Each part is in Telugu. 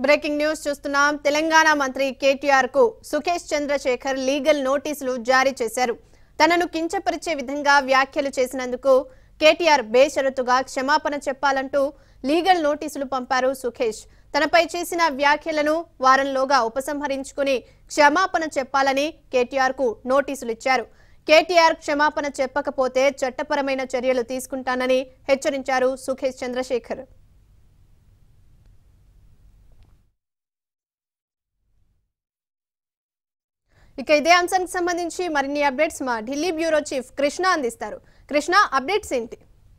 బ్రేకింగ్ న్యూస్ చూస్తున్నాం తెలంగాణ మంత్రి కేటీఆర్ కు సుఖేష్ చంద్రశేఖర్ లీగల్ నోటీసులు జారీ చేశారు తనను కించపరిచే విధంగా వ్యాఖ్యలు చేసినందుకు కేటీఆర్ బేషరతుగా క్షమాపణ చెప్పాలంటూ లీగల్ నోటీసులు పంపారు సుఖేష్ తనపై చేసిన వ్యాఖ్యలను వారంలోగా ఉపసంహరించుకుని క్షమాపణ చెప్పాలని కేటీఆర్ కు నోటీసులు ఇచ్చారు కేటీఆర్ క్షమాపణ చెప్పకపోతే చట్టపరమైన చర్యలు తీసుకుంటానని హెచ్చరించారు సుఖేష్ చంద్రశేఖర్ ఇక ఇదే అంశానికి సంబంధించి మరిన్ని అప్డేట్స్ మా ఢిల్లీ బ్యూరో చీఫ్ కృష్ణ అందిస్తారు కృష్ణ అప్డేట్స్ ఏంటి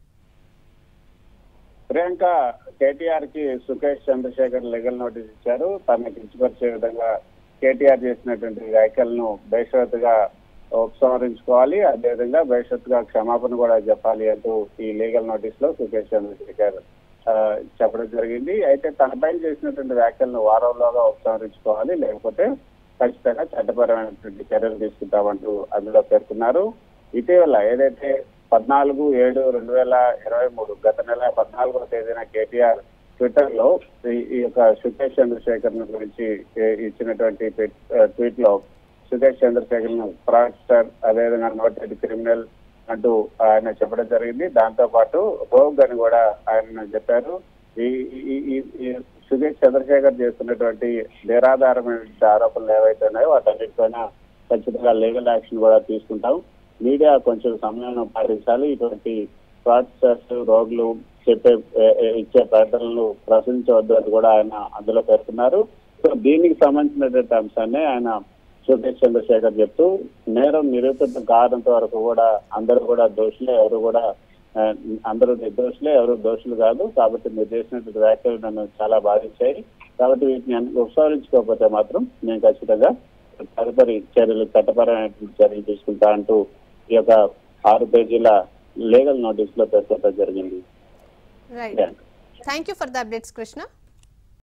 ప్రియాంక కేటీఆర్ కి సుఖేష్ చంద్రశేఖర్ లీగల్ నోటీస్ ఇచ్చారు తనని కించపరిచే విధంగా కేటీఆర్ చేసినటువంటి వ్యాఖ్యలను బేషరతుగా ఉపసంహరించుకోవాలి అదేవిధంగా బేషరతుగా క్షమాపణ కూడా చెప్పాలి అంటూ ఈ లీగల్ నోటీస్ లో సుఖేష్ చంద్రశేఖర్ ఆ, చెప్పడం జరిగింది అయితే తనపైన చేసినటువంటి వ్యాఖ్యలను వారంలోగా ఉపసంహరించుకోవాలి లేకపోతే ఖచ్చితంగా చట్టపరమైనటువంటి చర్యలు తీసుకుంటామంటూ అందులో పేర్కొన్నారు ఇటీవల ఏదైతే పద్నాలుగు ఏడు రెండు వేల ఇరవై మూడు గత నెల పద్నాలుగో తేదీన కేటీఆర్ ట్విట్టర్ లో ఈ- ఈ యొక్క సుఖేష్ చంద్రశేఖర్ ను గురించి ఏ- ఇచ్చినటువంటి ట్వీట్- ఆ, ట్వీట్ లో సుఖేష్ చంద్రశేఖర్ ను ఫ్రాడ్స్టర్ అదేవిధంగా నోటెడ్ క్రిమినల్ అంటూ ఆయన చెప్పడం జరిగింది దాంతో పాటు రోగ్ అని కూడా ఆయన చెప్పారు ఈ ఈ- ఈ- ఈ సుఖేష్ చంద్రశేఖర్ చేస్తున్నటువంటి నిరాధారమైన ఆరోపణలు ఏవైతే ఉన్నాయో వాటన్నిటిపైన ఖచ్చితంగా లీగల్ యాక్షన్ కూడా తీసుకుంటాం మీడియా కొంచెం సమయం పాటించాలి ఇటువంటి ఫ్రాడ్స్టర్స్ రోగులు చెప్పే ఏ- ఏ- ఇచ్చే ప్రకటనలు ప్రశ్నించవద్దు అని కూడా ఆయన అందులో పేర్కొన్నారు సో దీనికి సంబంధించినటువంటి అంశాన్ని ఆయన సుఖేష్ చంద్రశేఖర్ చెప్తూ నేరం నిరూపితం కానంత వరకు కూడా అందరూ కూడా దోషులే ఎవరు కూడా ఆ, అందరూ నిర్దోషులే ఎవరు దోషులు కాదు కాబట్టి మీరు చేసినటువంటి వ్యాఖ్యలు నన్ను చాలా బాధించాయి కాబట్టి వీటిని అన్ని ఉపసంహరించుకోకపోతే మాత్రం నేను ఖచ్చితంగా తదుపరి చర్యలు చట్టపరమైనటువంటి చర్యలు తీసుకుంటా అంటూ ఈ యొక్క ఆరు పేజీల లీగల్ నోటీస్ లో పేర్కొనడం జరిగింది right thank you for the updates Krishna